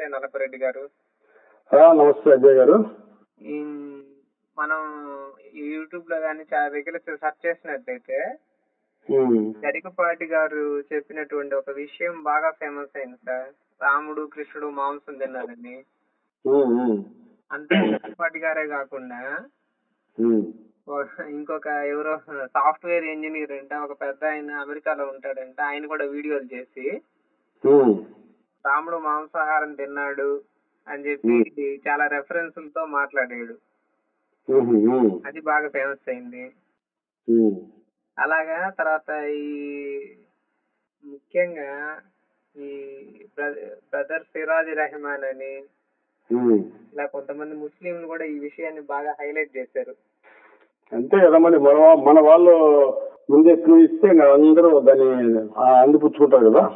నలపరెడ్డి గారు ఆ, నమస్తే అజయ్ గారు ఈ మనం యూట్యూబ్ లో కానీ చాలా దగ్గర సెర్చ్ చేసినట్లయితే ఉమ్, గరికపాటి గారు చెప్పినటువంటి ఒక విషయం బాగా ఫేమస్ అయింది సార్ రాముడు కృష్ణుడు మాంసం తిన్నారని ఉమ్, ఉమ్, అంతే గరికపాటి గారే కాకుండా ఉమ్, ఓ- ఇంకొక ఎవరో సాఫ్ట్వేర్ ఇంజనీర్ అంట ఒక పెద్ద ఆయన అమెరికాలో ఉంటాడంట ఆయన కూడా వీడియోలు చేసి ఉమ్, రాముడు మాంసాహారం తిన్నాడు అని చెప్పి చాలా రెఫరెన్స్లతో మాట్లాడాడు ఉమ్, ఉమ్, అది బాగా ఫేమస్ అయింది ఉమ్, అలాగా తర్వాత ఈ ముఖ్యంగా ఈ బ్రదర్ సిరాజ్ రెహమాన్ అని ఉమ్. ఇలా కొంతమంది ముస్లింలు కూడా ఈ విషయాన్ని బాగా హైలైట్ చేశారు అంతే కదా మరి మన వా- మన వాళ్ళు ముందే క్లూ ఇస్తే ఇంకా అందరూ దాన్ని ఆ, అందిపుచ్చుకుంటారు కదా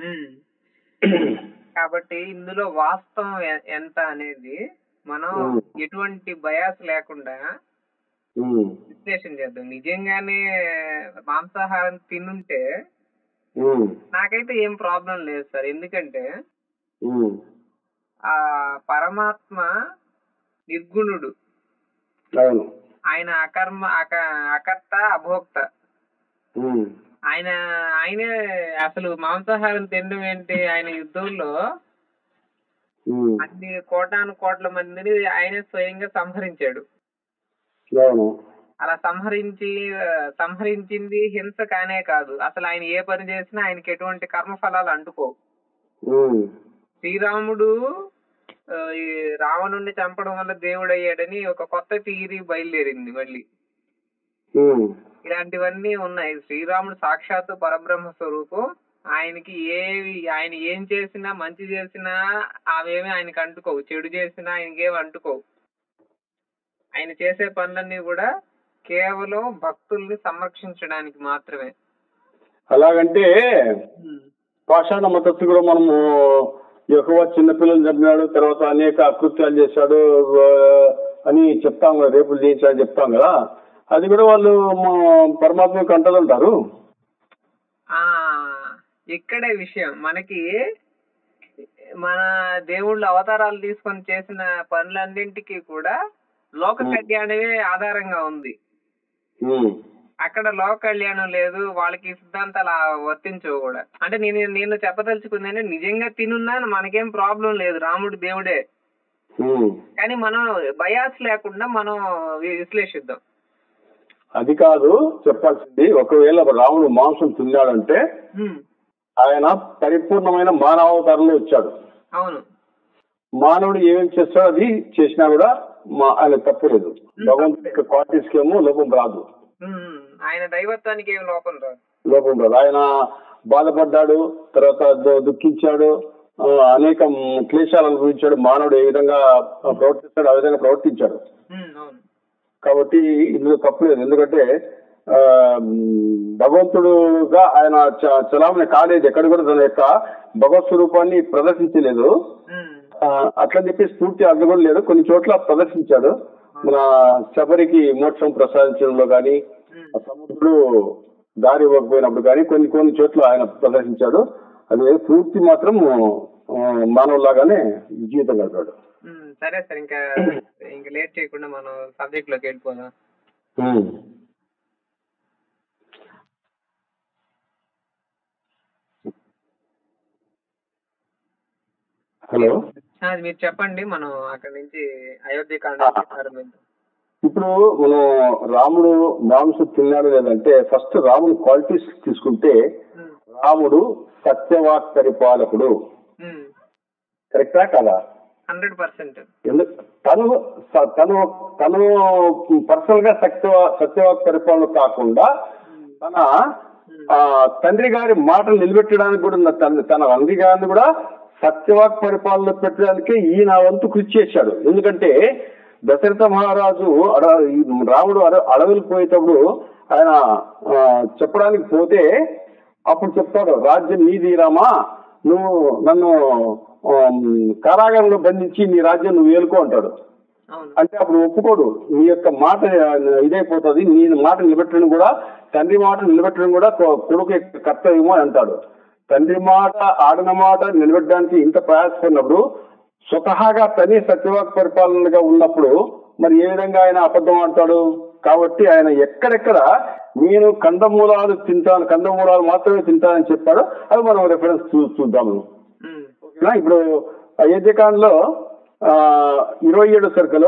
కాబట్టి ఇందులో వాస్తవం ఎ- ఎంత అనేది మనం Hmm. ఎటువంటి బయాస్ లేకుండా ఉమ్, విశ్లేషణ చేద్దాం నిజంగానే మాంసాహారం తినుంటే ఉమ్, నాకైతే ఏం ప్రాబ్లం లేదు సార్ ఎందుకంటే ఉమ్, ఆ పరమాత్మ నిర్గుణుడు అవును ఆయన అకర్మ అక అకర్త అభోక్త ఉమ్, ఆయన ఆయనే అసలు మాంసాహారం తినడం ఏంటి ఆయన యుద్ధంలో ఉమ్, అన్ని కోటాను కోట్ల మందిని ఆయనే స్వయంగా సంహరించాడు అవును అలా సంహరించి ఆ, సంహరించింది హింస కానే కాదు అసలు ఆయన ఏ పని చేసినా ఆయనకి ఎటువంటి కర్మఫలాలు అంటుకోవు ఉమ్, శ్రీరాముడు ఆ, ఈ రావణుణ్ణి చంపడం వల్ల దేవుడు అయ్యాడని ఒక కొత్త థియరీ బయలుదేరింది మళ్ళీ ఉమ్, ఇలాంటివన్నీ ఉన్నాయి శ్రీరాముడు సాక్షాత్తు పరబ్రహ్మ స్వరూపం ఆయనకి ఏవి ఆయన ఏం చేసినా మంచి చేసినా అవేమి ఆయనకి అంటుకోవు చెడు చేసినా ఆయనకేమి అంటుకోవు ఆయన చేసే పనులన్నీ కూడా కేవలం భక్తుల్ని సంరక్షించడానికి మాత్రమే అలాగంటే పాషాణ మతస్థు కూడా మనము ఎక్కువ చిన్నపిల్లలు చంపినాడు తర్వాత అనేక అకృత్యాలు చేశాడు ఆ, అని చెప్తాం కదా రేపులు చేయించాడని చెప్తాం కదా అది కూడా వాళ్ళు మా- పరమాత్మకు అంటదంటారు ఆ ఇక్కడే విషయం మనకి మన దేవుళ్ళు అవతారాలు తీసుకొని చేసిన పనులన్నింటికి కూడా లోక కళ్యాణమే ఆధారంగా ఉంది ఉమ్, అక్కడ లోక కళ్యాణం లేదు వాళ్ళకి ఈ సిద్ధాంతాలు ఆ వర్తించవు కూడా అంటే నేను నేను చెప్పదలుచుకుంది అంటే నిజంగా తినున్నా మనకేం ప్రాబ్లం లేదు రాముడు దేవుడే ఉమ్. కానీ మనం బయాస్ లేకుండా మనం వి- విశ్లేషిద్దాం అది కాదు చెప్పాల్సింది ఒకవేళ రాముడు మాంసం తిన్నాడంటే హ్మ్. ఆయన పరిపూర్ణమైన మానవావతారంలో వచ్చాడు అవును మానవుడు ఏమేమి చేస్తాడో అది చేసినా కూడా మా ఆయన తప్పులేదు భగవంతుడి యొక్క క్వాలిటీస్కి ఏమో లోపం రాదు హ్మ్. ఆయన దైవత్వానికి ఏం లోపం రాదు లోపం రాదు ఆయన బాధపడ్డాడు తర్వాత దు- దుఃఖించాడు ఆ, అనేక మ్, క్లేశాలు అనుభవించాడు మానవుడు ఏ విధంగా ప్రవర్తిస్తాడు ఆ విధంగా ప్రవర్తించాడు హ్మ్. అవును కాబట్టి ఇందులో తప్పులేదు ఎందుకంటే ఆ, మ్, భగవంతుడుగా ఆయన చ- చలామణి కాలేదు ఎక్కడ కూడా తన యొక్క భగవత్ స్వరూపాన్ని ప్రదర్శించలేదు హ్మ్. ఆ, అట్లని చెప్పి స్ఫూర్తి అర్థం కూడా లేదు కొన్ని చోట్ల ప్రదర్శించాడు మన శబరికి మోక్షం ప్రసాదించడంలో కానీ హ్మ్. ఆ సముద్రుడు దారి ఇవ్వకపోయినప్పుడు కానీ కొన్ని కొన్ని చోట్ల ఆయన ప్రదర్శించాడు అది పూర్తి మాత్రం ఆ, మానవులాగానే జీవితం గడిపాడు హ్మ్. సరే సార్ ఇంకా ఇంకా లేట్ చేయకుండా మనం సబ్జెక్ట్ లోకి వెళ్ళిపోదాం హలో ఆ, అది మీరు చెప్పండి మనం అక్కడ నుంచి అయోధ్య కాండ ప్రారంభిద్దాం ఇప్పుడు మనం రాముడు మాంసం తిన్నాడు లేదంటే ఫస్ట్ రాముడు క్వాలిటీస్ తీసుకుంటే హ్మ్. రాముడు సత్యవాక్ పరిపాలకుడు హ్మ్. కరెక్టా కదా హండ్రెడ్ పర్సెంట్ ఎందుకు తను స- తను తను పర్సనల్ గా సత్య సత్యవాక్ పరిపాలన కాకుండా తన ఆ, తండ్రి గారి మాటలు నిలబెట్టడానికి కూడా ఉన్న తన తన తండ్రి గారిని కూడా సత్యవాక్ పరిపాలన పెట్టడానికి ఈయన వంతు కృషి చేశాడు ఎందుకంటే దశరథ మహారాజు అడ ఈ రాముడు అడ అడవులకు పోయేటప్పుడు ఆయన ఆ, చెప్పడానికి పోతే అప్పుడు చెప్తాడు రాజ్యం నీది రామా నువ్వు నన్ను ఆ, కారాగారంలో బంధించి నీ రాజ్యం నువ్వు ఏలుకో అంటాడు అవును అంటే అప్పుడు ఒప్పుకోడు నీ యొక్క మాట ఇదైపోతుంది నీ మాట నిలబెట్టడం కూడా తండ్రి మాట నిలబెట్టడం కూడా కొ- కొడుకు యొక్క కర్తవ్యము అని అంటాడు తండ్రి మాట ఆడిన మాట నిలబెట్టడానికి ఇంత ప్రయాసపడినప్పుడు స్వతహాగా తనే సత్యవాక్ పరిపాలనగా ఉన్నప్పుడు మరి ఏ విధంగా ఆయన అబద్ధం ఆడతాడు కాబట్టి ఆయన ఎక్కడెక్కడ నేను కందమూలాలు తింటాను కందమూలాలు మాత్రమే తింటానని చెప్పాడు అది మనం రెఫరెన్స్ చూ చూద్దాము ఉమ్, ఓకేనా ఇప్పుడు అయోధ్యకాండలో ఆ, ఇరవై ఏడు సరుకులో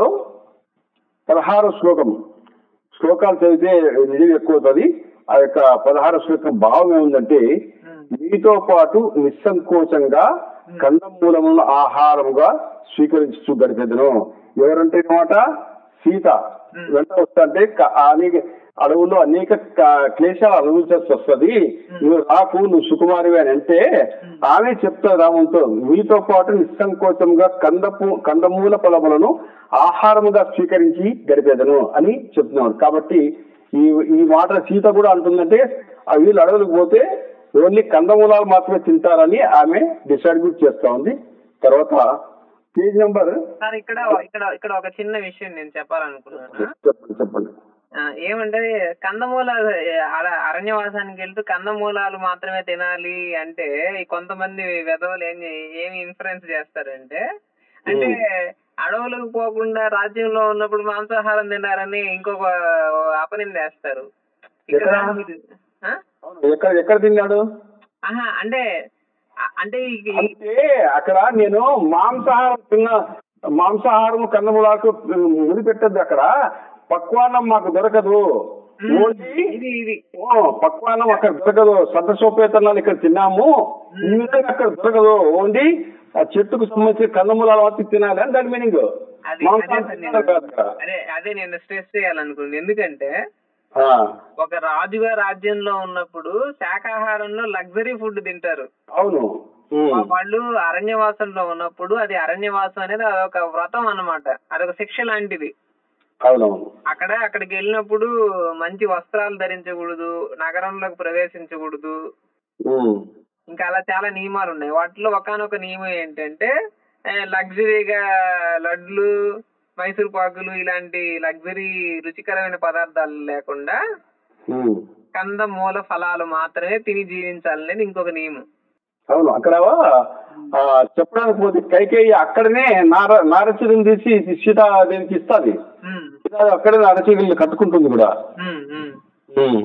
పదహారు శ్లోకం శ్లోకాలు చదివితే నిడివి ఎక్కువ అవుతుంది ఆ యొక్క పదహారు శ్లోకం భావం ఏముందంటే ఉమ్, మీతో పాటు నిస్సంకోచంగా కందమూలములను ఆహారముగా స్వీకరించు గడిపెదను ఎవరంటే మాట సీత వెంట వస్తుంటే క- అనేక అడవుల్లో అనేక క- క్లేశాలు అనుభవించాల్సి వస్తుంది నువ్వు రాకు నువ్వు సుకుమారివి అని అంటే ఆమె చెప్తారు రామంతో మీతో పాటు నిస్సంకోచంగా కందపు కందమూల ఫలములను ఆహారముగా స్వీకరించి గడిపేదను అని చెప్తున్నాడు కాబట్టి ఈ ఈ మాట సీత కూడా అంటుందంటే ఆ వీళ్ళు అడవులకు పోతే ఓన్లీ కందమూలాలు మాత్రమే తింటారని ఆమె డిసైడ్ చేస్తా ఉంది తర్వాత పేజ్ నెంబర్ సార్ ఇక్కడ ఇక్కడ ఇక్కడ ఒక చిన్న విషయం నేను చెప్పాలనుకున్నాను చెప్పండి చెప్పండి ఆ, ఏమంటే కందమూల అర- అరణ్యవాసానికి వెళ్తూ కందమూలాలు మాత్రమే తినాలి అంటే ఈ కొంతమంది వెధవలు ఏం చే- ఏమి ఇన్ఫ్లుయెన్స్ చేస్తారంటే అంటే అడవులకు పోకుండా రాజ్యంలో ఉన్నప్పుడు మాంసాహారం తిన్నారని ఇంకొక అపనిందేస్తారు ఇక్కడ ఎక్కడ? మీరు- ఆ? అవును, ఎక్కడ ఎక్కడ తిన్నాడు ఆహా అంటే ఆ- అంటే ఈ- అంటే అక్కడ నేను మాంసాహారం తిన్న మాంసాహారం కందమూలాలకు ముడి పెట్టద్దు అక్కడ పక్వాన్నం మాకు దొరకదు ఓన్లీ ఇది ఇది ఓ, పక్వాన్నం అక్కడ దొరకదు సద్దసోపేతనాలు ఇక్కడ తిన్నాము ఈ విధంగా అక్కడ దొరకదు ఓన్లీ ఆ చెట్టుకు సంబంధించిన కందమూలాలు మాత్రం తినాలి అని దాని మీనింగ్ అది అదే మాంసాహారం సార్ తినాలి కాదు అక్కడ నేను అదే అదే నేను స్ట్రెస్ చేయాలనుకుంది ఎందుకంటే ఆ, ఒక రాజుగా రాజ్యంలో ఉన్నప్పుడు శాకాహారంలో లగ్జరీ ఫుడ్ తింటారు అవును ఉమ్, వాళ్ళు అరణ్యవాసంలో ఉన్నప్పుడు అది అరణ్యవాసం అనేది అదొక వ్రతం అన్నమాట అదొక శిక్ష లాంటిది అవునవును అక్కడ అక్కడికి వెళ్ళినప్పుడు మంచి వస్త్రాలు ధరించకూడదు నగరంలోకి ప్రవేశించకూడదు ఉమ్, ఇంకా అలా చాలా నియమాలు ఉన్నాయి వాటిలో ఒకనొక నియమం ఏంటంటే ఆ, లగ్జరీగా లడ్లు మైసూర్ పాకులు ఇలాంటి లగ్జరీ రుచికరమైన పదార్థాలు లేకుండా ఉమ్. కంద మూల ఫలాలు మాత్రమే తిని జీవించాలనేది ఇంకొక నియమం అవును అక్కడ ఆ, చెప్పడానికి పోతే కైకేయి అక్కడనే నార నారచీరలు తీసి సీత దేనికి ఇస్తుంది ఉమ్, సీత అక్కడే నారచీరలు కట్టుకుంటుంది కూడా ఉమ్, ఉమ్. ఉమ్.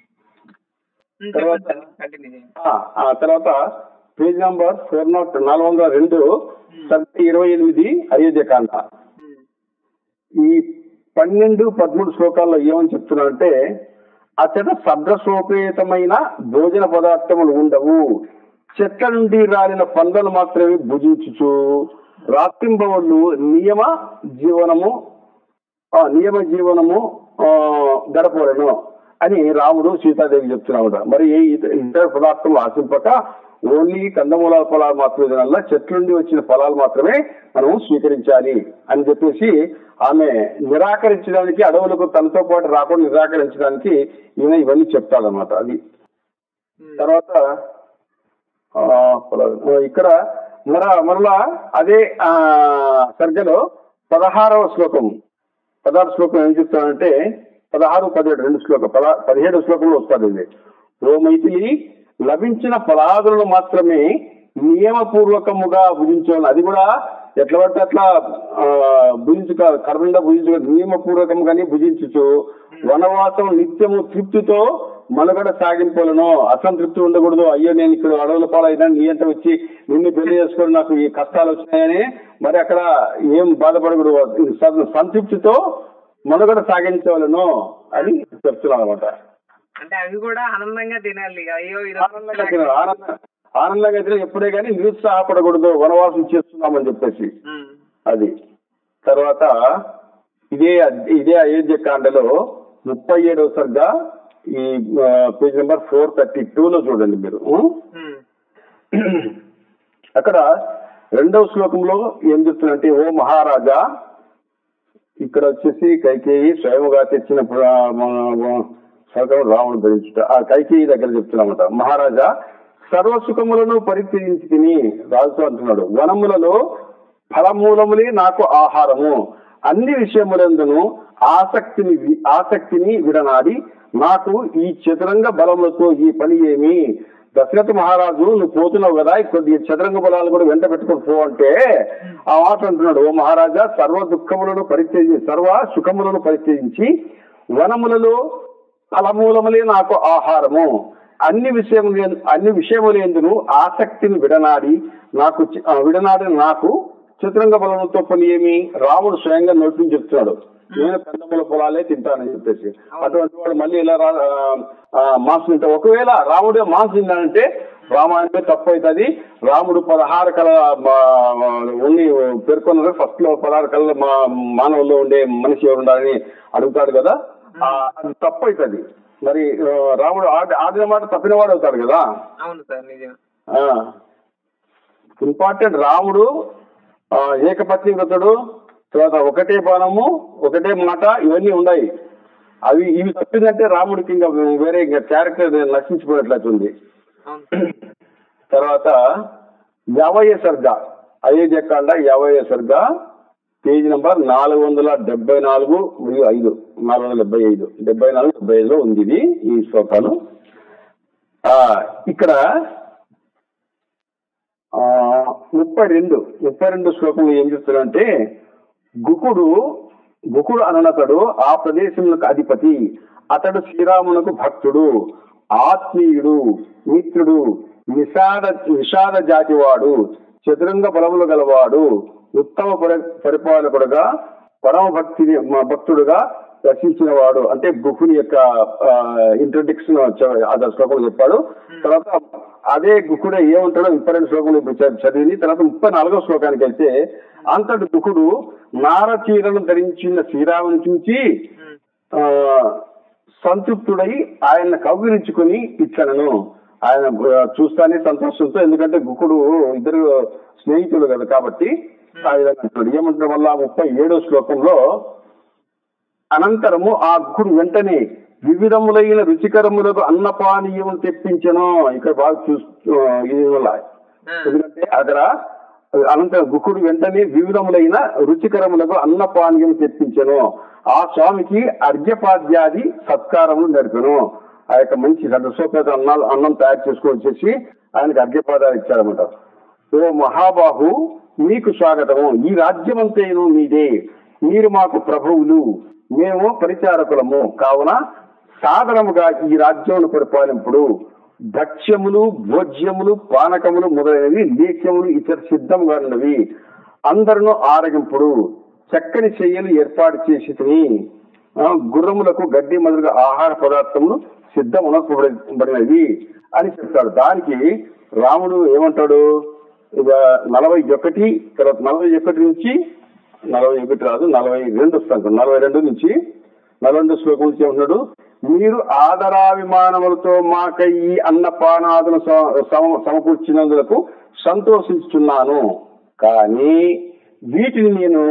ఉమ్, తర్వాత- చెప్పండి సార్, కంటిన్యూ చేయండి. ఆ, ఆ తర్వాత పేజ్ నంబర్ ఫోర్ నాట్ నాలుగు వందల రెండు సర్ది ఇరవై ఎనిమిది అయోధ్య కాండ ఉమ్, ఈ పన్నెండు పదమూడు శ్లోకాల్లో ఏమని చెప్తున్నారంటే అతడ సద్రసోపేతమైన భోజన పదార్థములు ఉండవు చెట్ల నుండి రాలిన పండ్లను మాత్రమే భుజించుచు రాత్రింబవళ్ళు నియమ జీవనము ఆ, నియమ జీవనము ఆ, గడపలను అని రాముడు సీతాదేవి చెప్తున్నాడు మరి ఏ ఇత- ఇతర పదార్థములు ఆశింపక ఓన్లీ కందమూలాల ఫలాలు మాత్రమే తినాల చెట్ల నుండి వచ్చిన ఫలాలు మాత్రమే మనము స్వీకరించాలి అని చెప్పేసి ఆమె నిరాకరించడానికి అడవులకు తనతో పాటు రాకుండా నిరాకరించడానికి ఈయన ఇవన్నీ చెప్తాడనమాట అది ఉమ్. తర్వాత ఆ, ఫలాలు. ఇక్కడ మర మరలా అదే ఆ సర్గలో పదహారవ శ్లోకం పదహారు శ్లోకం ఏం చెప్తానంటే పదహారు పదిహేడు రెండు శ్లోకం పద పదిహేడు శ్లోకంలో వస్తుంది ఇది ఓ మైథిలి లభించిన ఫలాదులను మాత్రమే నియమపూర్వకముగా భుజించాలి అది కూడా ఎట్లా పడితే అట్లా ఆ, భుజించుక కర్మంగా భుజించు నియమపూర్వకంగానే భుజించుచు వనవాసం నిత్యము తృప్తితో మనుగడ సాగింపులను అసంతృప్తి ఉండకూడదు అయ్యో నేను ఇక్కడ అడవుల పాలైనా నీ అంత వచ్చి నిన్ను పెళ్లి చేసుకొని నాకు ఈ కష్టాలు వచ్చినాయని మరి అక్కడ ఏం బాధపడకూడదు స- సంతృప్తితో మనుగడ సాగించవలను అని చెప్తున్నాను అనమాట అంటే అవి కూడా ఆనందంగా తినాలి అయ్యో ఆనందంగా ఈరోజు తినాలి. ఆనంద ఆనందంగా తిన ఎప్పుడే కానీ నిరుత్సాహపడకూడదు వనవాసం చేస్తున్నామని చెప్పేసి ఉమ్, అది తర్వాత ఇదే అద్- ఇదే అయోధ్య కాండలో ముప్పై ఏడవ సర్గ ఈ ఆ, పేజ్ నెంబర్ ఫోర్ థర్టీ లో చూడండి మీరు ఉం? ఉమ్, అక్కడ రెండవ శ్లోకంలో ఏం చెప్తున్నంటే ఓ మహారాజా ఇక్కడ వచ్చేసి కైకేయి స్వయముగా తెచ్చిన పురా- మన- మన సగం రావణు ధరించుట ఆ కైకేయి దగ్గర చెప్తున్నామట మహారాజా సర్వ సుఖములను పరిత్యజించి తిని రాజుతో అంటున్నాడు వనములలో ఫలమూలములే నాకు ఆహారము అన్ని విషయములందును ఆసక్తిని వి- ఆసక్తిని విడనాడి నాకు ఈ చతురంగ బలములతో ఈ పని ఏమి దశరథ మహారాజు నువ్వు పోతున్నావు కదా కొద్ది చదరంగ బలాలు కూడా వెంట పెట్టుకొని పో అంటే ఆ మాట అంటున్నాడు ఓ మహారాజా సర్వ దుఃఖములను పరిత్యజించి సర్వ సుఖములను పరిత్యజించి వనములలో ఫలమూలములే నాకు ఆహారము అన్ని విషయములు అన్ని విషయములందును ఆసక్తిని విడనాడి నాకు చి- ఆ, విడనాడి నాకు చతురంగ బలములతో పని ఏమి రాముడు స్వయంగా నోటి నుంచి చెప్తున్నాడు నేను కందముల పొలాలే తింటానని చెప్పేసి అటువంటి వాడు మళ్ళీ ఇలా రా ఆ, ఆ, మాంసం తింటా ఒకవేళ రాముడే మాంసం తిన్నాడంటే రామాయణమే తప్పు అవుతుంది రాముడు పదహారు కళ ఉండి పేర్కొన్నారు ఫస్ట్ లో పదహారు కళ మా మానవుల్లో ఉండే మనిషి ఎవరు ఉండాలని అడుగుతాడు కదా ఆ, అది తప్పు అవుతుంది మరి ఆ, రాముడు ఆడి ఆడిన మాట తప్పినవాడు అవుతాడు కదా అవును సార్ నిజం ఇంపార్టెంట్ రాముడు ఆ, ఏకపత్ని వ్రతుడు తర్వాత ఒకటే బాణము ఒకటే మాట ఇవన్నీ ఉన్నాయి అవి ఇవి తప్పిందంటే రాముడికి ఇంకా వేరే ఇంకా క్యారెక్టర్ నశించిపోయినట్లయితుంది అవును తర్వాత యాభై సర్గ అయోధ్యకాండ యాభై సర్గ పేజీ నంబర్ నాలుగు వందల డెబ్బై నాలుగు మరియు ఐదు నాలుగు వందల డెబ్బై ఐదు డెబ్బై నాలుగు డెబ్బై ఐదులో ఉంది ఇది ఈ శ్లోకాలు ఆ, ఇక్కడ ఆ, ముప్పై రెండు ముప్పై రెండు శ్లోకంలో ఏం చెప్తారంటే గుకుడు గుకుడు అననతడు ఆ ప్రదేశములకు అధిపతి అతడు శ్రీరామునకు భక్తుడు ఆత్మీయుడు మిత్రుడు నిషాద నిషాద జాతివాడు చతురంగ బలములు గలవాడు ఉత్తమ పరి- పరిపాలకుడుగా పరమ భక్తిని మ- భక్తుడుగా దర్శించిన వాడు అంటే గుహుని యొక్క ఇంట్రొడక్షన్ అదే శ్లోకంలో చెప్పాడు తర్వాత అదే గుహుడే ఏమంటాడో ముప్పై రెండు శ్లోకంలో ఇప్పుడు చ- చదివింది తర్వాత ముప్పై నాలుగో శ్లోకానికి వెళ్తే అంతటి గుహుడు నారచీరను ధరించిన శ్రీరాముని చూచి ఉమ్. ఆ, సంతృప్తుడై ఆయన కౌగిలించుకుని ఇట్లనను ఆయన ఆ, చూస్తానే సంతోషంతో ఎందుకంటే గుకుడు ఇద్దరు స్నేహితులు కదా కాబట్టి ఆ విధంగా అంటున్నాడు ఏమంటాడు వల్ల ముప్పై ఏడో శ్లోకంలో అనంతరము ఆ గుకుడు వెంటనే వివిధములైన రుచికరములకు అన్నపానీయములు తెప్పించను ఇక్కడ బాగా చూస్తూ ఇది వల్ల ఆ, ఎందుకంటే అక్కడ అనంతరం గుకుడు వెంటనే వివిధములైన రుచికరములకు అన్నపానీయం తెప్పించను ఆ స్వామికి అర్ఘ్యపాద్యాది సత్కారములు నడిపెను ఆ యొక్క మంచి సదస్వపేత అన్నాలు అన్నం తయారు చేసుకొని వచ్చేసి ఆయనకి అర్ఘ్యపాదాలు ఇచ్చారన్నమాట ఓ మహాబాహు మీకు స్వాగతము ఈ రాజ్యమంతేను మీదే మీరు మాకు ప్రభువులు మేము పరిచారకులము కావున సాధారణముగా ఈ రాజ్యమును పరిపాలింపుడు భక్ష్యములు భోజ్యములు పానకములు మొదలైనవి లేఖ్యములు ఇతర సిద్ధంగా ఉన్నవి అందరిను ఆరగింపుడు చక్కని చెయ్యలు ఏర్పాటు చేసి తిని ఆ, గుర్రములకు గడ్డి మొదలుగా ఆహార పదార్థములు సిద్ధమునబడినవి అని చెప్తాడు దానికి రాముడు ఏమంటాడు ఇక నలభై ఒకటి తర్వాత నలభై ఒకటి నుంచి నలభై ఒకటి రాదు నలభై రెండు వస్తాను నలభై రెండు నుంచి నలభై రెండు శ్లోకం నుంచి ఏమంటున్నాడు మీరు ఆదరాభిమానములతో మాకై ఈ అన్నపానాదులు సమ- సమ- సమకూర్చినందులకు సంతోషించుతున్నాను కానీ వీటిని నేను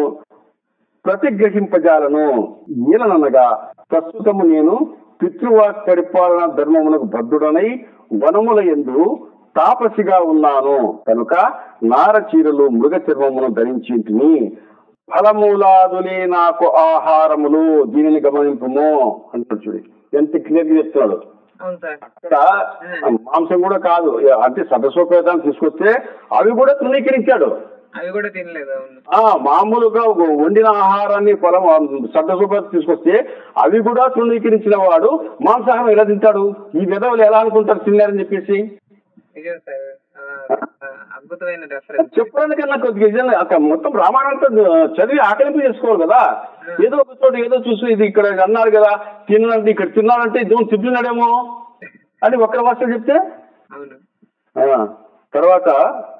ప్రతిగ్రహింపజాలను ఈలననగా ప్రస్తుతము నేను పితృవాక్ పరిపాలన ధర్మమునకు బద్ధుడనై వనముల ఎందు తాపసిగా ఉన్నాను కనుక నారచీరలు మృగ చర్మమును ధరించింటిని ఫలమూలాదులే నాకు ఆహారములు దీనిని గమనింపుము అంటాడు చూడు ఎంత క్లియర్ చెప్తున్నాడు అవును సార్ అక్కడ మాంసం కూడా కాదు అంటే సదస్వపేతాన్ని తీసుకొస్తే అవి కూడా తృణీకరించాడు అవి కూడా తినలేదు అవును ఆ మామూలుగా ఒక వండిన ఆహారాన్ని పొలం సడ్డసూపత తీసుకొస్తే అవి కూడా తృణీకరించిన వాడు మాంసాహారం ఎలా తింటాడు ఈ విధవలు ఎలా అనుకుంటారు తిన్నారని చెప్పేసి నిజం సార్ ఆ, ఆ, అద్భుతమైన రెఫరెన్స్ చెప్పడానికన్నా కొద్దిగా నిజంగా అక్కడ మొత్తం రామాయణంతో చదివి ఆకలింపు చేసుకోవాలి కదా ఏదో ఒక చోట ఏదో చూసి ఇది ఇక్కడ అన్నారు కదా తిన్నాడంటే ఇక్కడ తిన్నాడంటే ఇదేమో తిప్పినాడేమో అని ఒక్కరి భాష చెప్తే అవును ఆ, తర్వాత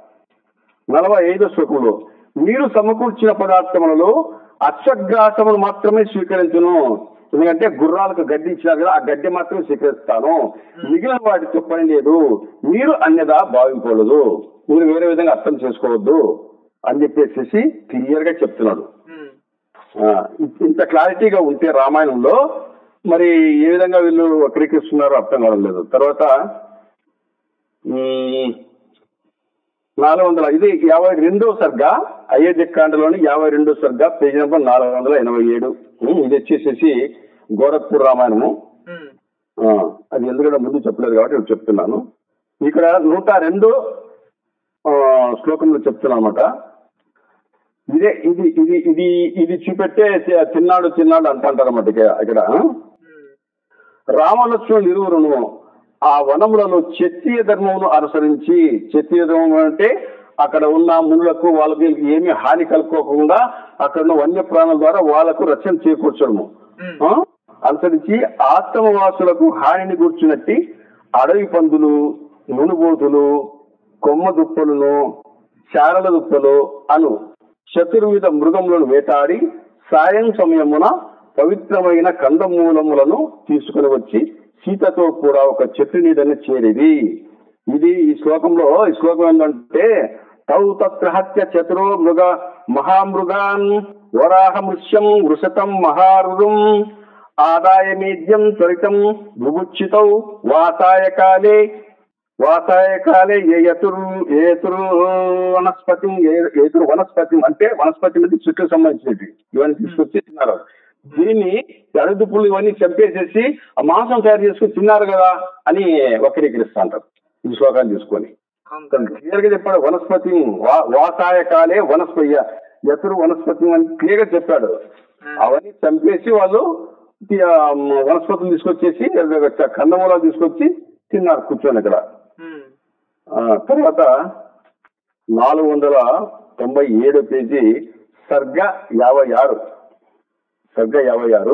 నలభై ఐదో శ్లోకంలో మీరు సమకూర్చిన పదార్థములలో అశ్వగ్రాసములు మాత్రమే స్వీకరించును ఎందుకంటే గుర్రాలకు గడ్డి ఇచ్చినారు కదా ఆ గడ్డి మాత్రమే స్వీకరిస్తాను మిగిలిన వాటితో పని లేదు మీరు అన్యదా భావించకూడదు మీరు వేరే విధంగా అర్థం చేసుకోవద్దు అని చెప్పేసి క్లియర్ గా చెప్తున్నాడు ఉమ్. ఆ, ఇంత- ఇంత క్లారిటీగా ఉంటే రామాయణంలో మరి ఏ విధంగా వీళ్ళు వక్రీకరిస్తున్నారో అర్థం కావడం లేదు తర్వాత ఉమ్, నాలుగు వందల ఇది యాభై రెండో సర్గ అయోధ్య కాండలోని యాభై రెండో సర్గ పేజీ నెంబర్ నాలుగు వందల ఎనభై ఏడు ఉమ్, ఇది వచ్చేసేసి గోరఖ్పూర్ రామాయణము ఉమ్. ఆ, అది ఎందుకంటే ముందు చెప్పలేదు కాబట్టి ఇప్పుడు చెప్తున్నాను ఇక్కడ నూట రెండు ఆ, శ్లోకంలో చెప్తున్నా అనమాట ఇదే ఇది ఇది ఇది ఇది చూపెట్టే తి- తిన్నాడు తిన్నాడు అంటారు అనమాట ఇక్కడ ఉమ్, రామలక్ష్మణులు ఇరువురును ఆ వనములలో క్షత్రియ ధర్మమును అనుసరించి క్షత్రియ ధర్మం అంటే అక్కడ ఉన్న మునులకు వాళ్ళకి వీళ్ళకి ఏమీ హాని కలుపుకోకుండా అక్కడ ఉన్న వన్య ప్రాణుల ద్వారా వాళ్ళకు రక్షణ చేకూర్చడము ఉమ్, ఆ? అనుసరించి ఆత్మవాసులకు హానిని కూర్చున్నట్టి అడవి పందులు మునుబోతులు కొమ్మ దుప్పలను చారల దుప్పలు అను చతుర్విధ మృగములను వేటాడి సాయం సమయమున పవిత్రమైన కందమూలములను తీసుకుని వచ్చి సీతతో కూడా ఒక చెట్టు నీడని చేరిది ఇది ఈ శ్లోకంలో ఈ శ్లోకం ఏంటంటే తౌ తత్రహత్య చతురో మృగ మహామృగాన్ వరాహ మృష్యం వృషతం మహారుదం ఆదాయ మేద్యం త్వరితం బుభుక్షితౌ వాసాయ కాలే వాసాయ కాలే ఏతురు ఏతురు వనస్పతి ఏతురు వనస్పతి అంటే వనస్పతి అంటే చెట్టుకు సంబంధించినవి ఇవన్నీ తీసుకొచ్చి తిన్నారు దీన్ని అడుగుపులు ఇవన్నీ చంపేసేసి ఆ మాంసం తయారు చేసుకుని తిన్నారు కదా అని వక్రీకరిస్తా అంటారు ఈ శ్లోకాన్ని తీసుకొని అవును సార్ క్లియర్ గా చెప్పాడు వనస్పతి వా- వాసాయ కాలే వనస్పతి ఎతురు వనస్పతి అని క్లియర్ గా చెప్పాడు అవన్నీ చంపేసి వాళ్ళు ఈ, ఆ, వనస్పతులు తీసుకొచ్చేసి కందమూలాలు తీసుకొచ్చి తిన్నారు కూర్చొని ఇక్కడ ఉమ్, ఆ, తర్వాత నాలుగు వందల తొంభై ఏడు పేజీ సర్గ యాభై ఆరు సర్గ యాభై ఆరు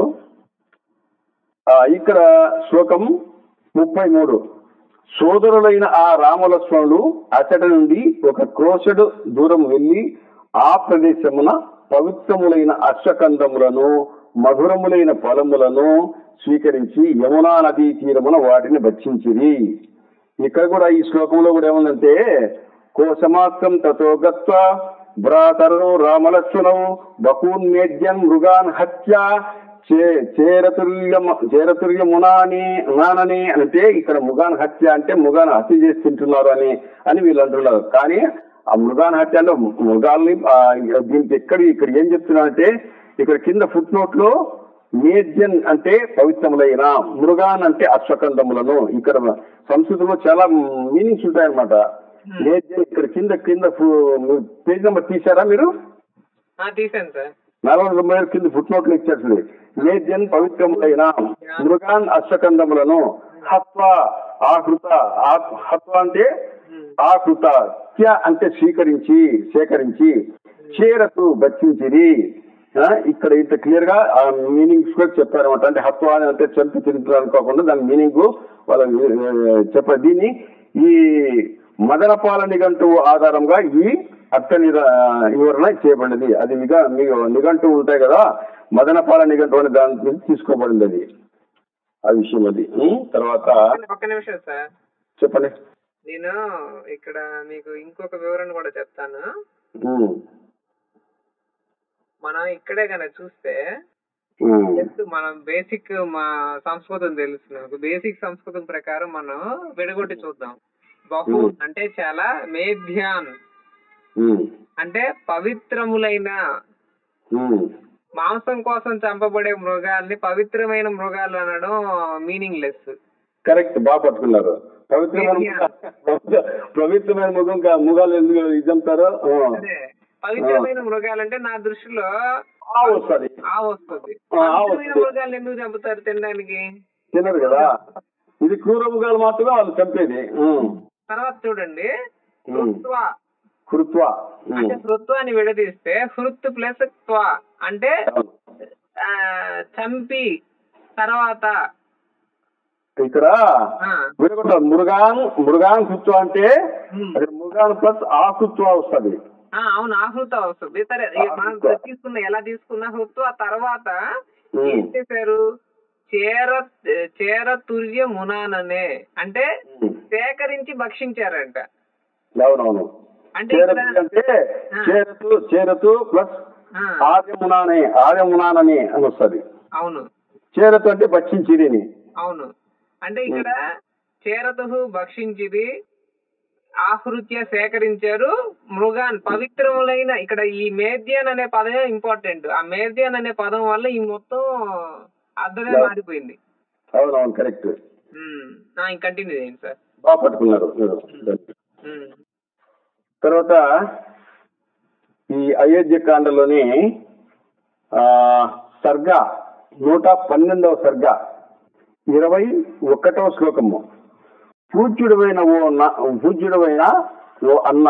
ఆ, ఇక్కడ శ్లోకం ముప్పై మూడు సోదరులైన ఆ రామలక్ష్మణులు అతడి నుండి ఒక క్రోషడు దూరం వెళ్లి ఆ ప్రదేశమున పవిత్రములైన అశ్వకందములను మధురములైన ఫలములను స్వీకరించి యమునా నదీ తీరమున వాటిని భక్షించిరి ఇక్కడ కూడా ఈ శ్లోకంలో కూడా ఏముందంటే కోశమాత్రం తతో గత్వ భ్రాతరు రామలక్ష్మణం బహూన్మేద్యం మృగాన్ హత్య చే- చేరతుల్య చేరతుల్య మునాని నానని అంటే ఇక్కడ మృగాన్ హత్య అంటే మృగాన్ హత్య చేసి తింటున్నారు అని అని వీళ్ళు అంటున్నారు కానీ ఆ మృగాన్ హత్య అంటే మృగాల్ని ఆ, దీనికి ఎక్కడ ఇక్కడ ఏం చెప్తున్నారంటే ఇక్కడ కింద ఫుట్ నోట్ లో మేద్యన్ అంటే పవిత్రములైన మృగాన్ అంటే అశ్వకందములను ఇక్కడ సంస్కృతంలో చాలా మీనింగ్స్ ఉంటాయన్నమాట మేద్యన్ ఇక్కడ కింద కింద పేజ్ నెంబర్ తీసారా మీరు ఆ, తీసాను సార్ నలభై తొంభై ఏడు కింద ఫుట్ నోట్లు ఇచ్చేస్తుంది మేద్యన్ పవిత్రములైన మృగాన్ అశ్వకందములను హత్వ ఆకృత ఆ- హత్వ అంటే ఉమ్, ఆకృత త్య అంటే స్వీకరించి సేకరించి చేరకు భక్షించిరి ఆ, ఇక్కడ ఇంత క్లియర్ గా ఆ మీనింగ్స్ కూడా చెప్పారన్నమాట అంటే హత్వ అని అంటే చంపి తింటున్నారు అనుకోకుండా దాని మీనింగ్ వాళ్ళ చెప్పారు దీన్ని ఈ మదనపాల నిఘంటువు ఆధారంగా ఈ అర్థ నిర వివరణ చేయబడింది అది నిఘా ని- నిఘంటువు ఉంటాయి కదా మదనపాల నిఘంటువు అనే దాని నుంచి తీసుకోబడింది అది ఆ విషయం అది ఉం? తర్వాత ఒక్క నిమిషం సార్ చెప్పండి నేను ఇక్కడ మీకు ఇంకొక వివరణ కూడా చెప్తాను ఉం. మనం ఇక్కడే కనుక చూస్తే ఉం. జస్ట్ మనం బేసిక్ మా సంస్కృతం తెలుసు నాకు బేసిక్ సంస్కృతం ప్రకారం మనం విడగొట్టి చూద్దాం బహు Hmm. అంటే చాలా మేధ్యాన్ ఉం. అంటే పవిత్రములైన ఉం. మాంసం కోసం చంపబడే మృగాల్ని పవిత్రమైన మృగాలు అనడం మీనింగ్ లెస్ కరెక్ట్ బాగా పట్టుకున్నారు పవిత్రమైన పవిత్ర- పవిత్రమైన ముఖం కా- ముఖాలు ఎందుకు ఇదంటారు అదే పవిత్రమైన మృగాలంటే నా దృష్టిలో ఆ వస్తుంది ఆ వస్తుంది ఆ, ఆ పవిత్రమైన వస్తుంది. మృగాలు ఎందుకు చంపుతారు తినడానికి తినరు కదా ఇది క్రూర ముఖాలు మాత్రమే వాళ్ళు చంపేది ఉం. తర్వాత చూడండి ఉం. హృత్వ కృత్వ ఉం. అంటే హృత్వాన్ని విడదీస్తే హృత్ ప్లస్ త్వ అంటే అవును. ఆ, చంపి తర్వాత ఇక్కడ ఆ, విడగొట్టారు మృగాన్ మృగాన్ కృత్వ అంటే ఉం. అది మృగాన్ ప్లస్ ఆ కృత్వ వస్తుంది ఆ, అవును ఆహృత వస్తుంది సరే ఇక మనం ఆహృత. తీసుకున్న ఎలా తీసుకున్న హృత్వ తర్వాత ఉం. ఏం చేశారు చేర చేర తుర్య మునాననే అంటే ఉం. సేకరించి భక్షించారంట అవునవును అంటే చేరతు ఇక్కడ అంటే ఆ. చేరతు చేరతు ప్లస్ ఆ, ఆర్యమునానే ఆర్యమునానని అని వస్తుంది అవును చేరతు అంటే భక్షించిరిని అవును అంటే ఇక్కడ చేరతు భక్షించిది ఆహృత్య సేకరించారు మృగాన్ పవిత్రములైన ఇక్కడ ఈ మేద్యాన్ అనే పదమే ఇంపార్టెంట్ ఆ మేద్యాన్ అనే పదం వల్ల ఈ మొత్తం అర్థమే Yeah. మారిపోయింది అవునవును కరెక్ట్ కంటిన్యూ చేయండి సార్ బాగా పట్టుకున్నారు మీరు ఉమ్, తర్వాత ఈ అయోధ్య కాండలోని ఆ సర్గ నూట పన్నెండవ సర్గ ఇరవై ఒకటవ శ్లోకము పూజ్యుడమైన ఓ నా- పూజ్యుడమైన ఓ అన్న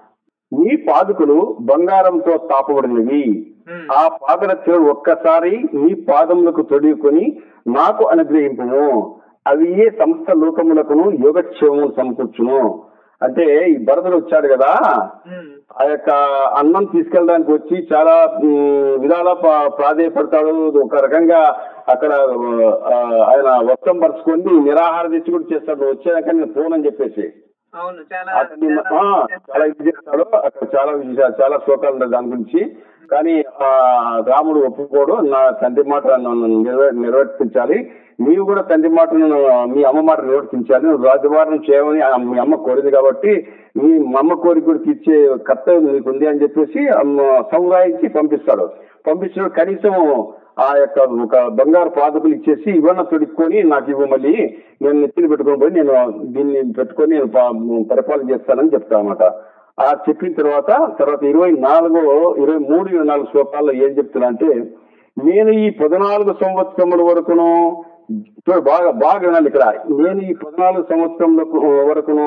నీ పాదుకులు బంగారంతో తాపబడినవి ఉమ్, ఆ పాదరక్షలు ఒక్కసారి నీ పాదములకు తొడుగుకొని నాకు అనుగ్రహింపుము అవి ఏ సమస్త లోకములకును యోగక్షేమము సమకూర్చును అంటే ఈ భరతుడు వచ్చాడు కదా ఉమ్, ఆ యొక్క అన్నం తీసుకెళ్ళడానికి వచ్చి చాలా ఉమ్, విధాల ప్రా- ప్రాధేయపడతాడు ఒక రకంగా అక్కడ ఆ, ఆయన వస్త్రం పరుచుకొని నిరాహార దీక్ష కూడా చేస్తాడు నువ్వు వచ్చాక నేను ఫోన్ అని చెప్పేసి అవును చాలా అతన్ని ఆ, చాలా- చాలా ఇది చేస్తాడు అక్కడ చాలా విషయాలు చాలా శ్లోకాలు ఉన్నాయి దాని గురించి కానీ ఆ రాముడు ఒప్పుకోడు నా తండ్రి మాట నన్ను నిర్వ- నిర్వర్తించాలి నీవు కూడా తండ్రి మాటను మీ అమ్మ మాట నిర్వర్తించాలి నువ్వు రాజభారం చేయమని ఆ మీ అమ్మ కోరింది కాబట్టి మీ అమ్మ కోరిక కూడా తీర్చే కర్తవ్యం నీకుంది అని చెప్పేసి అమ్మ సముదాయించి పంపిస్తాడు పంపించినప్పుడు కనీసం ఆ యొక్క ఒక బంగారు పాదకులు ఇచ్చేసి ఇవన్న తొడుక్కొని నాకు ఇవ్వ మళ్ళీ నేను నెత్తిని పెట్టుకొని పోయి నేను దీన్ని పెట్టుకొని నేను పా- పరిపాలన చేస్తానని చెప్తా అన్నమాట ఆ చెప్పిన తర్వాత తర్వాత ఇరవై నాలుగు ఇరవై మూడు ఇరవై నాలుగు శ్లోకాల్లో ఏం చెప్తున్నా అంటే నేను ఈ పద్నాలుగు సంవత్సరముల వరకును చూడు బాగా బాగా వినాలి ఇక్కడ నేను ఈ పద్నాలుగు సంవత్సరముల వరకును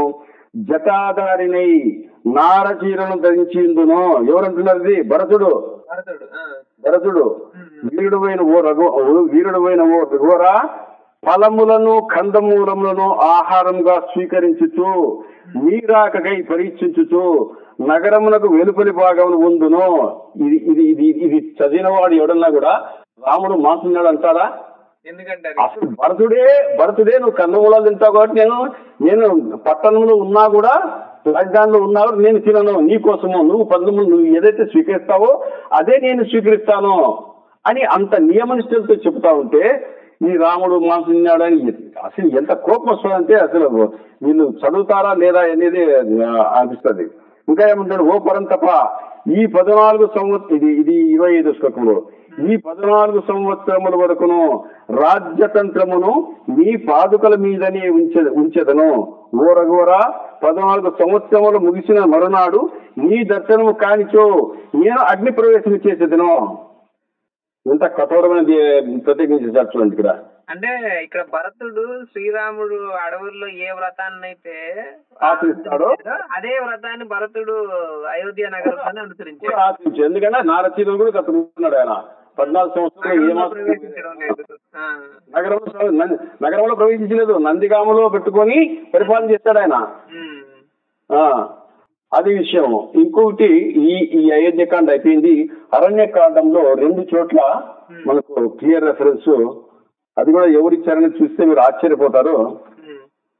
జటాధారినై నార చీరను ధరించి ఉందును ఎవరంటున్నారు ఇది భరతుడు భరతుడు ఆ, భరతుడు ఉమ్, వీరుడువైన ఓ రఘు వీరుడువైన ఓ రఘువర ఫలములను కందమూలములను ఆహారంగా స్వీకరించుచు నీరాకకై పరీక్షించుచు నగరమునకు వెలుపలి భాగం ఉందును ఇది ఇది ఇది ఇది చదివిన వాడు ఎవడన్నా కూడా రాముడు మాసున్నాడు అంటారా ఎందుకంటే అది అసలు భరతుడే భరతుడే నువ్వు కందమూలాలు తింటావు కాబట్టి నేను నేను పట్టణంలో ఉన్నా కూడా రాజధానిలో ఉన్నా కూడా నేను తినను నీ కోసము నువ్వు పంతొమ్మిది నువ్వు ఏదైతే స్వీకరిస్తావో అదే నేను స్వీకరిస్తాను అని అంత నియమనిష్టలతో చెప్తా ఉంటే ఈ రాముడు మాంసం తిన్నాడని అసలు ఎంత కోపం వస్తుందంటే అసలు వీళ్ళు చదువుతారా లేదా అనేది ఆ, అనిపిస్తుంది ఇంకా ఏమంటాడు ఓ పరంతప ఈ పద్నాలుగు సంవత్సరం ఇది ఇది ఇరవై ఐదు శ్లోకంలో ఈ పద్నాలుగు సంవత్సరముల వరకును రాజ్యతంత్రమును నీ పాదుకల మీదనే ఉంచె ఉంచెదను ఓ రఘువర పద్నాలుగు సంవత్సరములు ముగిసిన మరునాడు నీ దర్శనము కానిచో నేను అగ్ని ప్రవేశం చేసేదను ఎంత కఠోరమైన ప్రత్యేకించేసారు చూడండి ఇక్కడ అంటే ఇక్కడ భరతుడు శ్రీరాముడు అడవుల్లో ఏ వ్రతాన్ని అయితే ఆచరిస్తాడో? అదే వ్రతాన్ని భరతుడు అయోధ్య నగరంలోనే అనుసరించాడు ఆశించు ఎందుకంటే నారచీరులు కూడా కట్టుకుంటున్నాడు ఆయన పద్నాలుగు సంవత్సరాలు నగరంలో ఏమాత్రం ప్రవేశించడం లేదు ఆ, నగరంలో న- నగరంలో ప్రవేశించలేదు నందిగామలో పెట్టుకొని పరిపాలన చేస్తాడు ఆయన ఉమ్, ఆ అది విషయం ఇంకొకటి ఈ ఈ అయోధ్యకాండ అయిపోయింది అరణ్యకాండంలో రెండు చోట్ల మనకు క్లియర్ రెఫరెన్స్ అది కూడా ఎవరు ఇచ్చారని చూస్తే మీరు ఆశ్చర్యపోతారు ఉమ్,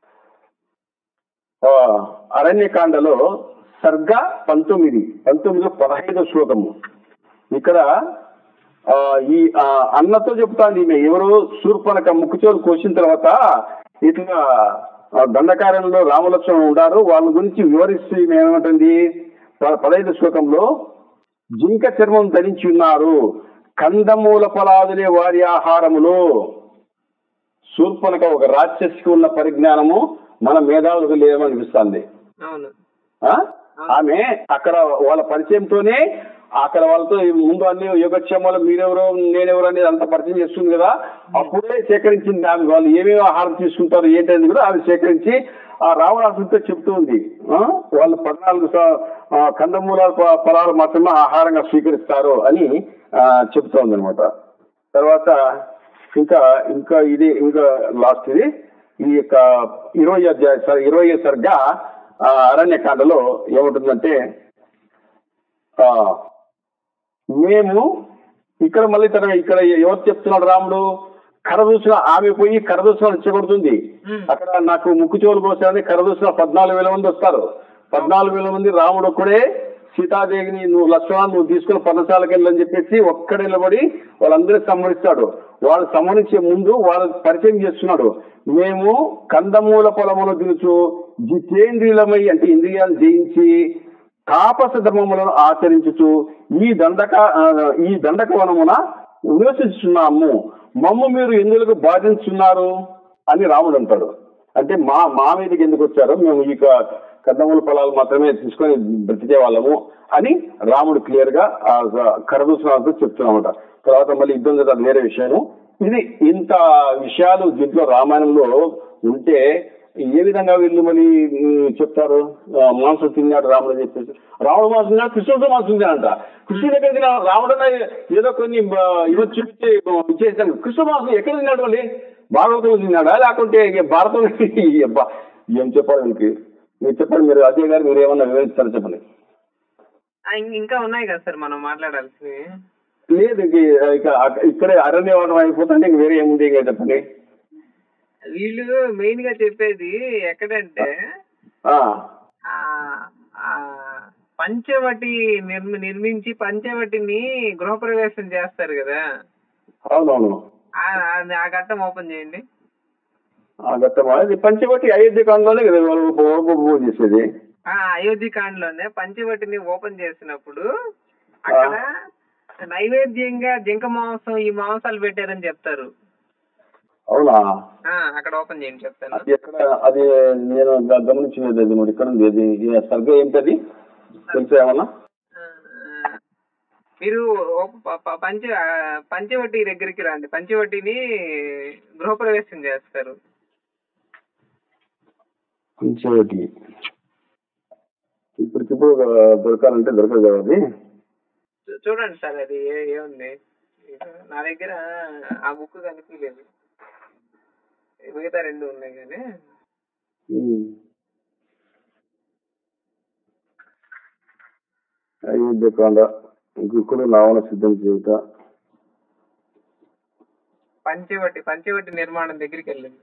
ఆ, అరణ్యకాండలో సర్గ పంతొమ్మిది పంతొమ్మిది పదహైదో శ్లోకము ఇక్కడ ఆ, ఈ ఆ, అన్నతో చెప్తాంది ఈమె ఎవరు శూర్పణక ముక్కుచోలు కోసిన తర్వాత ఇట్లా ఆ, దండకారణ్యంలో రామలక్ష్మణులు ఉండారు వాళ్ళ గురించి వివరిస్తూ ఈమె ఏమంటుంది ప- పదహైదు శ్లోకంలో జింక చర్మం ధరించి ఉన్నారు కందమూల ఫలాదులే వారి ఆహారములు శూర్పణక ఒక రాక్షసికి ఉన్న పరిజ్ఞానము మన మేధావులకు లేదనిపిస్తుంది అవును ఆ? ఆమె అక్కడ వాళ్ళ పరిచయంతోనే అక్కడ వాళ్ళతో ఈ ముందు అన్ని యోగక్షేమాలు మీరెవరో నేనెవరో అనేది అంత పరిచయం చేస్తుంది కదా అప్పుడే సేకరించింది ఆమె వాళ్ళు ఏమేమి ఆహారం తీసుకుంటారు ఏంటనేది కూడా ఆమె సేకరించి ఆ రావణాసుడితో చెప్తూ ఉంది ఆ? వాళ్ళు పద్నాలుగు స- ఆ, కందమూలాల ప- ఫలాలు మాత్రమే ఆహారంగా స్వీకరిస్తారు అని ఆ, చెప్తోంది అనమాట తర్వాత ఇంకా ఇంకా ఇది ఇంకా లాస్ట్ ఇది ఈ యొక్క ఇరవై అధ్యాయ స- ఇరవై సరిగ్గా అరణ్యకాండలో ఏముంటుందంటే ఆ, మేము ఇక్కడ మళ్ళీ తన ఇక్కడ ఎవరు చెప్తున్నాడు రాముడు కరదూసిన ఆమె పోయి కరదూసిన ఇచ్చగొడుతుంది ఉమ్, అక్కడ నాకు ముక్కు చెవులు కోసారని కరదూసిన పద్నాలుగు వేల మంది వస్తారు పద్నాలుగు వేల మంది రాముడు ఒక్కడే సీతాదేవిని నువ్వు లక్ష్మణ నువ్వు తీసుకుని పర్ణశాలకు వెళ్ళని చెప్పేసి ఒక్కడే నిలబడి వాళ్ళందరినీ సంహరిస్తాడు వాళ్ళు సంహరించే ముందు వాళ్ళు పరిచయం చేస్తున్నాడు మేము కందమూల పొలమును తినుచు జితేంద్రియులమై అంటే ఇంద్రియాలు జయించి తాపస ధర్మములను ఆచరించుచు ఈ దండక ఆ, ఈ దండక వనమున నివసిస్తున్నాము మమ్ము మీరు ఎందులకు బాధించున్నారు అని రాముడు అంటాడు అంటే మా మా మీదకి ఎందుకు వచ్చారో మేము ఈ క- కందమూల పొలాలు మాత్రమే తీసుకొని బ్రతికే వాళ్ళము అని రాముడు క్లియర్ గా ఆ కరదూషణాలతో చెప్తున్నామట తర్వాత మళ్ళీ యుద్ధం కదా అది వేరే విషయం ఇది ఇంత విషయాలు దీంట్లో రామాయణంలో ఉంటే ఏ విధంగా వీళ్ళు మళ్ళీ ఉమ్, చెప్తారు ఆ, మాంసం తిన్నాడు రాముడు అని చెప్పేసి రాముడు మాంసం తిన్నాడు కృష్ణుడు మాంసం తిన్నాడంట కృష్ణుడు ఎక్కడ తిన్నాడు రాముడు ఏదో కొన్ని ఆ, ఇవి చూపించి ఇచ్చేసాను కృష్ణ మాంసం ఎక్కడ తిన్నాడు మళ్ళీ భాగవతం తిన్నాడా లేకుంటే ఇక భారతం అబ్బా, ఏం చెప్పాలి వీళ్ళకి మీరు చెప్పండి మీరు అజయ్ గారు మీరు ఏమన్నా వివరిస్తారో చెప్పండి ఆ, ఇం- ఇంకా ఉన్నాయి కదా సార్ మనం మాట్లాడాల్సినవి లేదు ఇక ఇక అక్క- ఇక్కడే అరణ్యవాదం అయిపోతుంటే ఇంక వేరే ఏముంది ఇంకా చెప్పండి వీళ్ళు మెయిన్ గా చెప్పేది ఎక్కడంటే ఆ, ఆ ఆ పంచవటి నిర్మి నిర్మించి పంచవటిని గృహప్రవేశం చేస్తారు కదా అవునవును ఆ ఆ- ఆ ఘట్టం ఓపెన్ చేయండి ఆ గతం అది పంచవటి అయోధ్య కాలంలోనే కదా వాళ్ళు పూర్వ పూజ చేసేది ఆ అయోధ్య కాండలోనే పంచవటిని ఓపెన్ చేసినప్పుడు అక్కడ నైవేద్యంగా జింక మాంసం ఈ మాంసాలు పెట్టారని చెప్తారు అవునా ఆ అక్కడ ఓపెన్ చేయండి చెప్తాను అది ఎక్కడ అది నేను గ- గమనించలేదు అది మరి ఇక్కడ ఉంది అది ఏ సరిగ్గా ఏంటది తెలుసా ఏమన్నా ఆ, మీరు ఒక ప- ప- పంచ ఆ, పంచవటి దగ్గరికి రండి పంచవటిని గృహప్రవేశం చేస్తారు పంచవటి ఇప్పటికిప్పుడు దొరకాలంటే దొరకదు కదా అది చూ- చూడండి సార్ అది ఏ- ఏముంది నా దగ్గర ఆ బుక్ కనిపించలేదు మిగతా రెండు ఉన్నాయి కానీ ఉమ్. అయోధ్య కాండ గుక్కుడు నావన సిద్ధం చేయుట పంచవటి పంచవటి నిర్మాణం దగ్గరికి వెళ్ళింది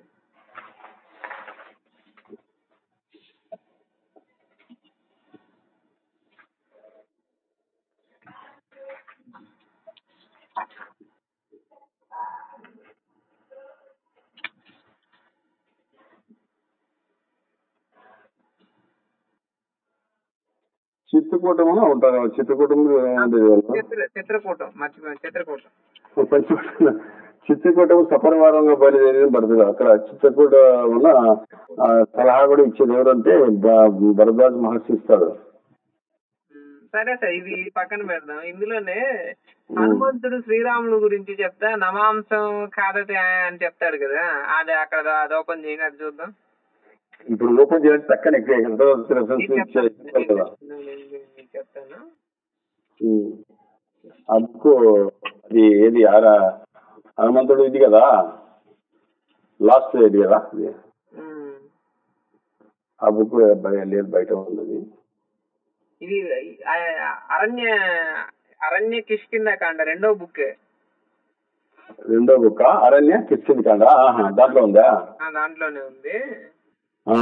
చిత్రకూటము ఉంటారు చిత్రకూటం ఉండేది వాళ్ళు చిత్ర చిత్రకూటం మర్చిపోయాను చిత్రకూటం పంచకూట చిత్రకూటం సపరివారంగా బయలుదేరి పడుతుంది అక్కడ చిత్రకూట వల్ల ఆ, సలహా కూడా ఇచ్చేది ఎవరంటే బ- భరద్వాజ మహర్షి ఇస్తాడు ఉమ్, సరే సార్ ఇది పక్కన పెడదాం ఇందులోనే హనుమంతుడు శ్రీరాముడు గురించి చెప్తా నమాంసం కాదతే అని చెప్తాడు కదా అది అక్కడ అది ఓపెన్ చేయండి అది చూద్దాం ఇప్పుడు ఓపెన్ చేయాలంటే చక్కని రెఫరెన్స్ నేను ఇచ్చే చెప్తాను కదా నేను- నేను- నేను చెప్తాను ఉమ్. ఆ బుక్ అది ఏది ఆరా హనుమంతుడు ఇది కదా లాస్ట్ ఇది కదా ఇది. ఉమ్. ఆ బుక్ లేదు బయట ఉన్నది ఇది ఆ- అరణ్య అరణ్య కిష్కింద కాండ రెండో బుక్ రెండో బుక్ అరణ్య కిచ్చింది కాడ ఆహా, దాంట్లో ఉందా దాంట్లోనే ఉంది ఆ.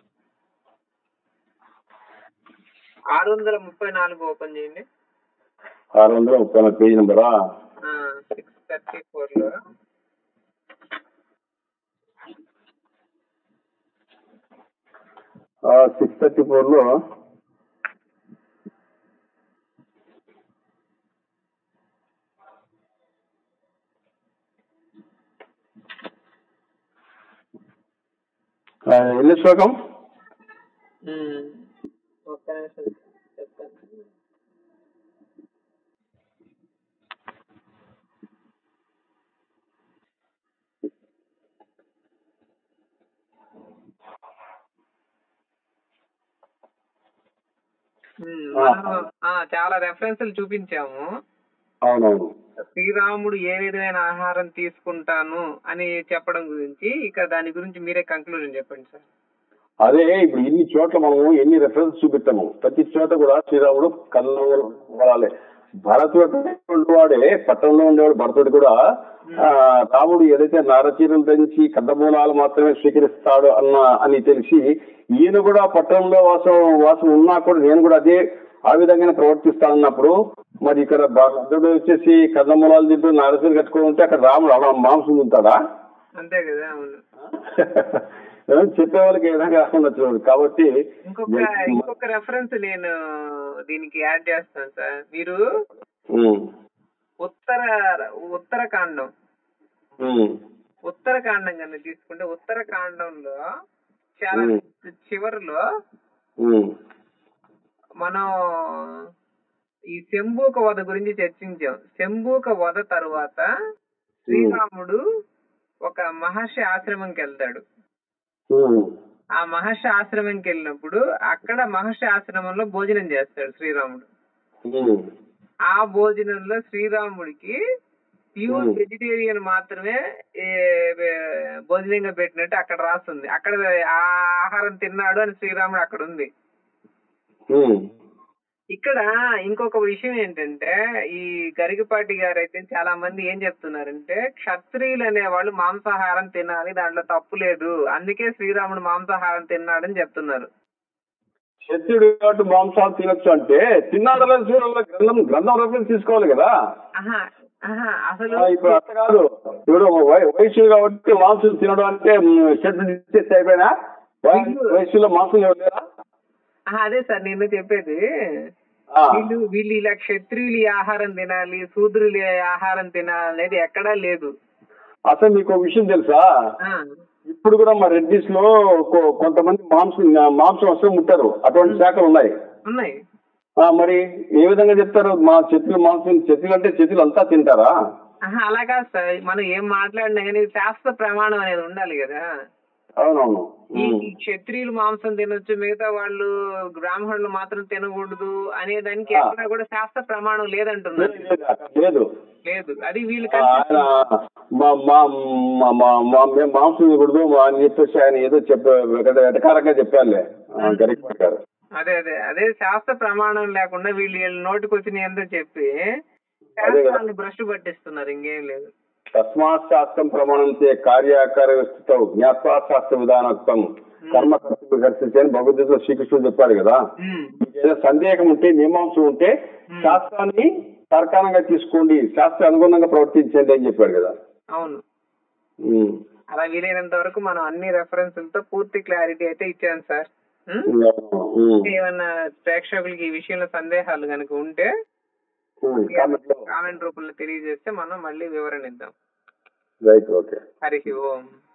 ఆరు వందల ముప్పై నాలుగు ఓపెన్ చేయండి ఆరు వందల ముప్పై నాలుగు పేజీ నెంబరా సిక్స్ థర్టీ ఫోర్ లో సిక్స్ థర్టీ ఫోర్ లో ఆ, ఎన్ని శ్లోకం ఉమ్. ఒక్క నిమిషం చెప్తాను ఉమ్, మనం, ఆ, చాలా రెఫరెన్స్లు చూపించాము అవునవును శ్రీరాముడు ఏ విధమైన ఆహారం తీసుకుంటాను అని చెప్పడం గురించి ఇక దాని గురించి మీరే కంక్లూజన్ చెప్పండి సార్ అదే ఇప్పుడు ఇన్ని చోట్ల మనము ఎన్ని రెఫరెన్స్ చూపెట్టాము ప్రతి చోట కూడా శ్రీరాముడు కన్నులు వాడాలి భరతుడు వాడే పట్టణంలో ఉండేవాడు భరతుడు కూడా ఆ, రాముడు ఏదైతే నారచీరలు ధరించి కందమూలాలు మాత్రమే స్వీకరిస్తాడు అన్న అని తెలిసి ఈయన కూడా పట్టణంలో వాసం వాసం ఉన్నా కూడా నేను కూడా అదే ఆ విధంగానే ప్రవర్తిస్తానన్నప్పుడు మరి ఇక్కడ భరతుడు వచ్చేసి కందమూలాలు తింటూ నారచీరలు కట్టుకొని ఉంటే అక్కడ రాముడు అలా మాంసం తింటాడా అంతే కదా అవును చెప్పే వాళ్ళకి ఏ విధంగా ఉండొచ్చు కాబట్టి ఇంకొక ఇంకొక రెఫరెన్స్ నేను దీనికి యాడ్ చేస్తాను సార్ మీరు ఉమ్, ఉత్తర ఉత్తరకాండం ఉమ్, ఉత్తరకాండం కనుక తీసుకుంటే ఉత్తరకాండంలో చాలా ఉమ్. చివరిలో ఉమ్, మనం ఈ శంభూక వధ గురించి చర్చించాం శంభూక వధ తరువాత శ్రీరాముడు ఒక మహర్షి ఆశ్రమంకి వెళ్తాడు ఉమ్, ఆ మహర్షి ఆశ్రమంకి వెళ్ళినప్పుడు అక్కడ మహర్షి ఆశ్రమంలో భోజనం చేస్తాడు శ్రీరాముడు ఉమ్, ఆ భోజనంలో శ్రీరాముడికి ప్యూర్ Hmm. వెజిటేరియన్ మాత్రమే ఏ, ఏ, భోజనంగా పెట్టినట్టు అక్కడ రాస్తుంది అక్కడ ఆ ఆహారం తిన్నాడు అని శ్రీరాముడు అక్కడ ఉంది ఉమ్, ఇక్కడ ఇంకొక విషయం ఏంటంటే ఈ గరికపాటి గారు అయితే చాలా మంది ఏం చెప్తున్నారంటే క్షత్రియులు అనేవాళ్ళు మాంసాహారం తినాలి దాంట్లో తప్పు లేదు అందుకే శ్రీరాముడు మాంసాహారం తిన్నాడని చెప్తున్నారు క్షత్రుడు కాబట్టి మాంసాలు తినొచ్చు అంటే తిన్నాడు గ్రంథం గ్రంథం రెఫరెన్స్ తీసుకోవాలి కదా ఆహా ఆహా అసలు ఆ, ఇప్పుడు అట్ట కాదు ఇప్పుడు వై- వయస్సులు కాబట్టి మాంసం తినడం అంటే క్షత్రుడు ఇచ్చేస్తే అయిపోయినా వయ- వయస్సులో మాంసం ఎవరు లేరా ఆహా, అదే సార్ నేను చెప్పేది ఆ, వీళ్ళు వీళ్ళు ఇలా క్షత్రియులు ఈ ఆహారం తినాలి శూద్రులు ఈ ఆహారం తినాలి అనేది ఎక్కడా లేదు అసలు మీకు ఒక విషయం తెలుసా ఆ, ఇప్పుడు కూడా మా రెడ్డిస్ లో కొ- కొంతమంది మాంసం మాంసం అసలు ముట్టారు అటువంటి శాఖలు ఉన్నాయి ఉన్నాయి ఆ, మరి ఏ విధంగా చెప్తారు మా చెట్లు మాంసం చెట్లు అంటే చెట్లు అంతా తింటారా ఆహా, అలా కాదు సార్ మనం ఏం మాట్లాడినా కానీ శాస్త్ర ప్రమాణం అనేది ఉండాలి కదా అవునవును ఈ ఉమ్. ఈ క్షత్రియులు మాంసం తినొచ్చు మిగతా వాళ్ళు బ్రాహ్మణులు మాత్రం తినకూడదు అనే దానికి ఆ. ఎక్కడ కూడా శాస్త్ర ప్రమాణం లేదంటున్నారు లేదు, లేదు, అక్కడ లేదు లేదు అది వీళ్ళు ఆ, ఆయన మా మా మా- మా- మా మేము మాంసం తినకూడదు మా అని చెప్పేసి ఆయన ఏదో చెప్ప వెట- వెటకారంగా చెప్పారులే ఆ, గరికపాటి గారు అదే అదే అదే శాస్త్ర ప్రమాణం లేకుండా వీళ్ళు వీళ్ళ నోటికి వచ్చిన ఏందో చెప్పి అదే కదా. శాస్త్రాన్ని భ్రష్టు పట్టిస్తున్నారు ఇంకేం లేదు తస్మాత్ శాస్త్రం ప్రమాణంతే కార్యాకార స్థిత జ్ఞాత్వా శాస్త్ర విధానత్వం కర్మ కర్తవ్య కర్తవ్య అని భగవద్గీతలో శ్రీకృష్ణుడు చెప్పాడు కదా ఉమ్, మీకు ఏదో సందేహం ఉంటే మీమాంసం ఉంటే శాస్త్రాన్ని తర్కాణంగా తీసుకోండి శాస్త్ర అనుగుణంగా ప్రవర్తించండి అని చెప్పాడు కదా అవును ఉమ్. అలా వీలైనంత వరకు మనం అన్ని రెఫరెన్స్లతో పూర్తి క్లారిటీ అయితే ఇచ్చాను సార్ ఉమ్? ఉమ్. ఏమన్నా ప్రేక్షకులకి ఈ విషయంలో సందేహాలు కనుక ఉంటే ఉమ్. కామెంట్లో కామెంట్ రూపంలో తెలియజేస్తే మనం మళ్ళీ వివరణ ఇద్దాం రైట్ ఓకే హరి ఓం